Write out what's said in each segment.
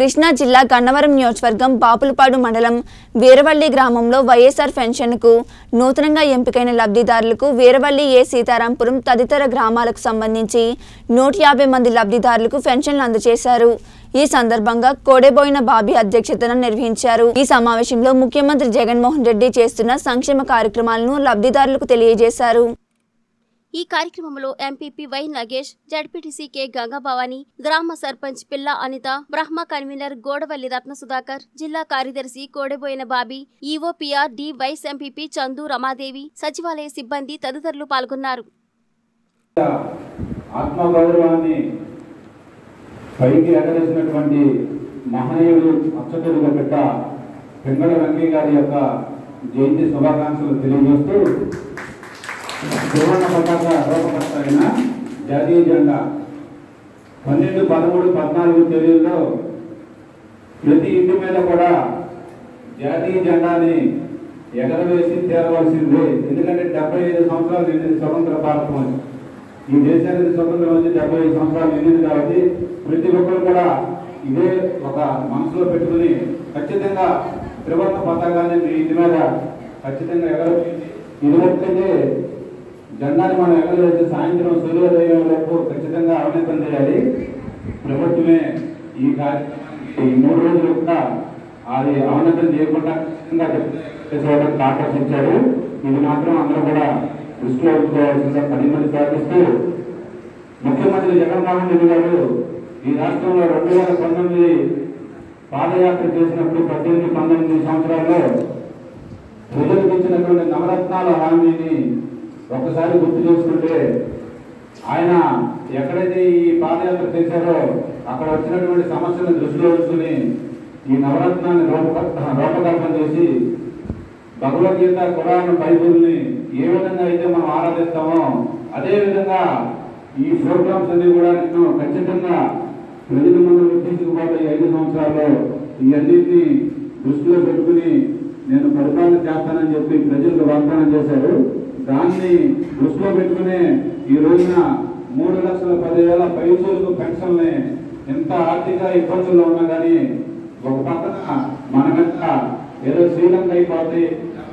కృష్ణా జిల్లా గన్నవరం నియోజకవర్గం బాపులపాడు మండలం వీరవల్లి గ్రామంలో వైఎస్ఆర్ పెన్షన్కు నూతనంగా ఎంపికైన లబ్ధిదారులకు వీరవల్లి ఏ సీతారాంపురం తదితర గ్రామాలకు సంబంధించి నూట యాభై మంది లబ్ధిదారులకు పెన్షన్లు అందజేశారు ఈ సందర్భంగా కోడెబోయిన బాబీ అధ్యక్షతన నిర్వహించారు ఈ సమావేశంలో ముఖ్యమంత్రి జగన్మోహన్ రెడ్డి చేస్తున్న సంక్షేమ కార్యక్రమాలను లబ్ధిదారులకు తెలియజేశారు ఈ కార్యక్రమంలో MPP Y Nagesh ZPTC K Gangabhavani గ్రామ సర్పంచ్ పిల్ల అనిత బ్రహ్మ కన్వీనర్ గోడవల్లి రత్న సుధాకర్ జిల్లా కార్యదర్శి Kodeboina Bobby EOPR D vice MPP Chandu Ramadevi సచివాలయ సిబ్బంది తదితరులు పాల్గొన్నారు ఆత్మగౌరవాన్ని పైకి ఎగరేసినటువంటి మహనీయుడు అచ్చతుడుగా పెట్ట పెంగళ వెంకయ్య గారి యొక్క జయంతి శుభాకాంక్షలు తెలియజేస్తూ సువర్ణ పతాక రూపకర్త అయిన జాతీయ జెండా పన్నెండు పదమూడు పద్నాలుగు తేదీల్లో ప్రతి ఇంటి మీద కూడా జాతీయ జెండాని ఎగరవేసి తీరవలసిందే ఎందుకంటే డెబ్బై ఐదు సంవత్సరాలు నిండింది స్వతంత్ర భారతం అని ఈ దేశానికి స్వతంత్రం వచ్చి డెబ్బై ఐదు సంవత్సరాలు నిండింది కాబట్టి ప్రతి ఒక్కరు కూడా ఇదే ఒక మనసులో పెట్టుకుని ఖచ్చితంగా త్రివర్ణ పతాకాన్ని మీ ఇంటి మీద ఖచ్చితంగా ఎగరవేసి ఇదివరకైతే జెండాని మనం ఎగరవేసి సాయంత్రం సూర్యోదయం వరకు ఖచ్చితంగా అవినీతం చేయాలి ప్రభుత్వమే ఈ కార్యక్రమానికి ఈ మూడు రోజులు కూడా అది అవనతం చేయకుండా ఖచ్చితంగా చేసేవాళ్ళకి ఆకర్షించారు ఇది మాత్రం అందరూ కూడా దృష్టిలో ఉంచుకోవాల్సిందిగా పది మంది ప్రకటిస్తూ ముఖ్యమంత్రి జగన్మోహన్ రెడ్డి గారు ఈ రాష్ట్రంలో రెండు వేల పంతొమ్మిది పాదయాత్ర చేసినప్పుడు పద్దెనిమిది పంతొమ్మిది సంవత్సరాల్లో ప్రజలకు ఇచ్చినటువంటి నవరత్నాల హామీని ఒకసారి గుర్తు చేసుకుంటే ఆయన ఎక్కడైతే ఈ పాదయాత్ర చేశారో అక్కడ వచ్చినటువంటి సమస్యలను దృష్టిలో ఉంచుకుని ఈ నవరత్నాన్ని రూపక రూపకల్పన చేసి భగవద్గీత ఖురాన్ బైబుల్ని ఏ విధంగా అయితే మనం ఆరాధిస్తామో అదే విధంగా ఈ ప్రోగ్రామ్స్ అన్ని కూడా నేను ఖచ్చితంగా ప్రజల ముందు తీసుకుపోతే ఈ ఐదు సంవత్సరాల్లో ఈ అన్నింటినీ దృష్టిలో పెట్టుకుని నేను పరిపాలన చేస్తానని చెప్పి ప్రజలకు వాగ్దానం చేశారు దాన్ని దృష్టిలో పెట్టుకుని ఈ రోజున మూడు లక్షల పదివేల పైసలకు పెన్షన్ని ఎంత ఆర్థిక ఇబ్బందుల్లో ఉన్నా కానీ ఒక పక్కన మన మీద ఏదో శ్రీలంక అయిపోతే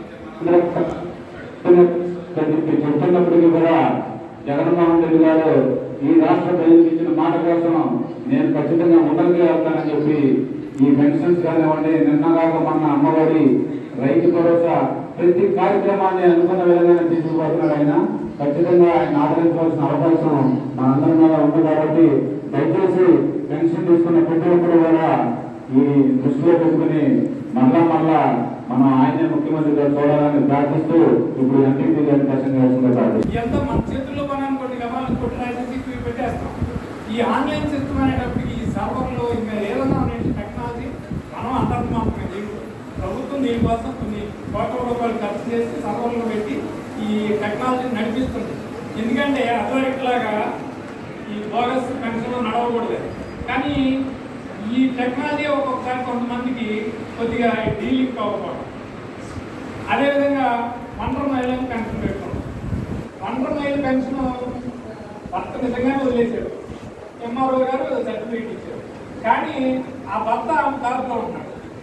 చెప్పి చెప్తున్నప్పటికీ కూడా జగన్మోహన్ రెడ్డి గారు ఈ రాష్ట్ర ప్రజలకు ఇచ్చిన మాట కోసం నేను ఖచ్చితంగా ముందరికి వెళ్తానని చెప్పి ఈ పెన్షన్స్ కానివ్వండి నిన్నగాక మొన్న అమ్మఒడి రైతు భరోసా ప్రతి కార్యక్రమాన్ని అనుకున్న విధంగానే తీసుకుపోతున్నాడు ఆయన ఖచ్చితంగా ఆయన ఆదరించవలసిన అవకాశం మనందరి మీద ఉంది కాబట్టి దయచేసి పెన్షన్ తీసుకున్న ప్రతి ఒక్కరు కూడా ఈ దృష్టిలో పెట్టుకుని మళ్ళా మళ్ళా మనం ఆయనే ముఖ్యమంత్రిగా చూడాలని ప్రార్థిస్తూ ఇప్పుడు ఎంపీ గారిని ప్రసంగం చేస్తున్న ప్రార్థిస్తున్నాను. ఎంత మన చేతుల్లో మనం కొన్ని గమనాలు కొట్టిన ఐడెంటిటీ పెట్టేస్తాం ఈ ఆన్లైన్ సిస్టమ్ అనేటప్పటికి ఈ సర్వర్లు ఇంకా ఏదైనా అనేది టెక్నాలజీ మనం అందరం మాత్రమే దీంట్లో ప్రభుత్వం దీనికోసం కొన్ని కోట్ల రూపాయలు ఖర్చు చేసి సర్వర్లు పెట్టి ఈ టెక్నాలజీని నడిపిస్తుంది ఎందుకంటే అథారిటీలాగా ఈ బోగస్ పెన్షన్లు నడవకూడదు కానీ ఈ టెక్నాలజీ ఒక్కొక్కసారి కొంతమందికి కొద్దిగా డీలింగ్ కావకపోవడం అదేవిధంగా ఒంటరి మహిళలకు పెన్షన్ పెట్టుకున్నాం ఒంటరి మహిళ పెన్షన్ భర్త నిజంగానే వదిలేశాడు ఎంఆర్ఓ గారు సర్టిఫికేట్ ఇచ్చారు కానీ ఆ భర్త ఆమె కార్డులో ఉన్నాడు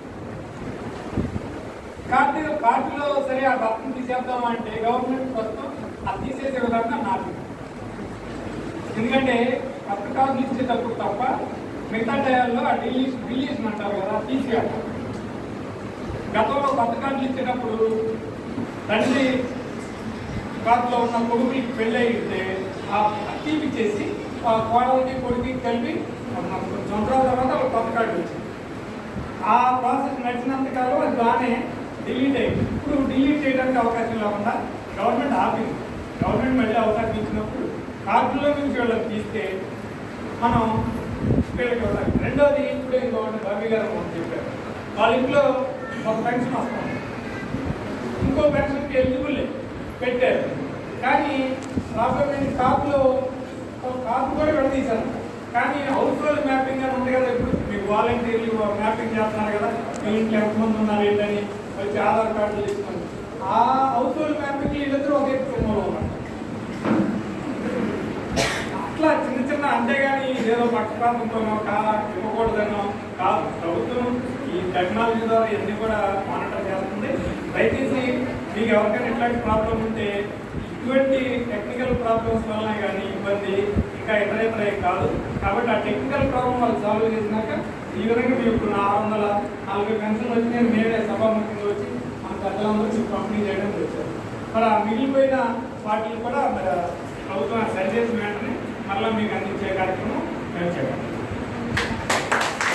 కార్డు కార్డులో సరే ఆ భర్తను తీసేద్దాం అంటే గవర్నమెంట్ ప్రస్తుతం అది తీసేసే విధంగా నాకు ఎందుకంటే కొత్త కార్డులు ఇచ్చేటప్పుడు తప్ప మిగతా టైంలో ఆ డిలీషన్ డిలీషన్ అంటారు కదా తీసేయాలి గతంలో కొత్త కార్డులు ఇచ్చేటప్పుడు తండ్రి కార్డులో ఉన్న కొడుకులకి పెళ్ళి అయితే ఆ తీపిచ్చేసి ఆ కోడలకి కొడుకుకి కలిపి సంవత్సరాల తర్వాత ఒక కొత్త కార్డు వచ్చింది ఆ ప్రాసెస్ నడిచినంత కాలం అది బాగానే డిలీట్ అయింది ఇప్పుడు డిలీట్ చేయడానికి అవకాశం లేకుండా గవర్నమెంట్ ఆపింది గవర్నమెంట్ మళ్ళీ అవకాశం ఇచ్చినప్పుడు కార్డులో నుంచి వీళ్ళకి తీస్తే మనం వీళ్ళకి వెళ్ళాలి రెండోది ఇప్పుడు ఇంకోటి బాబీ గారు మనకు చెప్పారు వాళ్ళ ఇంట్లో ఒక పెన్షన్ వస్తుంది ఇంకో పెన్షన్కి ఎలిజిబుల్ పెట్టారు కానీ రాబోయే కాపులో కాపు కూడా విడదీశారు కానీ హౌస్ హోల్డ్ మ్యాపింగ్ అని ఉంది కదా ఇప్పుడు మీకు వాలంటీర్లు మ్యాపింగ్ చేస్తున్నారు కదా మీ ఇంట్లో ఎంతమంది ఉన్నారు ఏంటని వచ్చి ఆధార్ కార్డులు తీసుకొని ఆ హౌస్ హోల్డ్ మ్యాపింగ్ వీళ్ళిద్దరూ ఒకే కుటుంబంలో ఉన్నారు అట్లా చిన్న చిన్న అంతేగాని ఏదో పక్షపాతంతోనో కా ఇవ్వకూడదనో కాదు టెక్నాలజీ ద్వారా ఇవన్నీ కూడా మానిటర్ చేస్తుంది దయచేసి మీకు ఎవరికైనా ఇట్లాంటి ప్రాబ్లం ఉంటే ఇటువంటి టెక్నికల్ ప్రాబ్లమ్స్ వలన కానీ ఇబ్బంది ఇంకా ఇతర ఇతర ఏం కాదు కాబట్టి ఆ టెక్నికల్ ప్రాబ్లం వాళ్ళు సాల్వ్ చేసినాక ఈ విధంగా మీకు ఇప్పుడు ఆరు వందల నలభై పెన్షన్లు వచ్చినాయి మేమే సభాముఖంగా వచ్చి మన పెద్దలందరూ మీకు పంపిణీ చేయడం వచ్చారు మరి ఆ మిగిలిపోయిన వాటిని కూడా మరి ప్రభుత్వం సరి చేసిన వెంటనే మళ్ళీ మీకు అందించే కార్యక్రమం మేము చేయాలి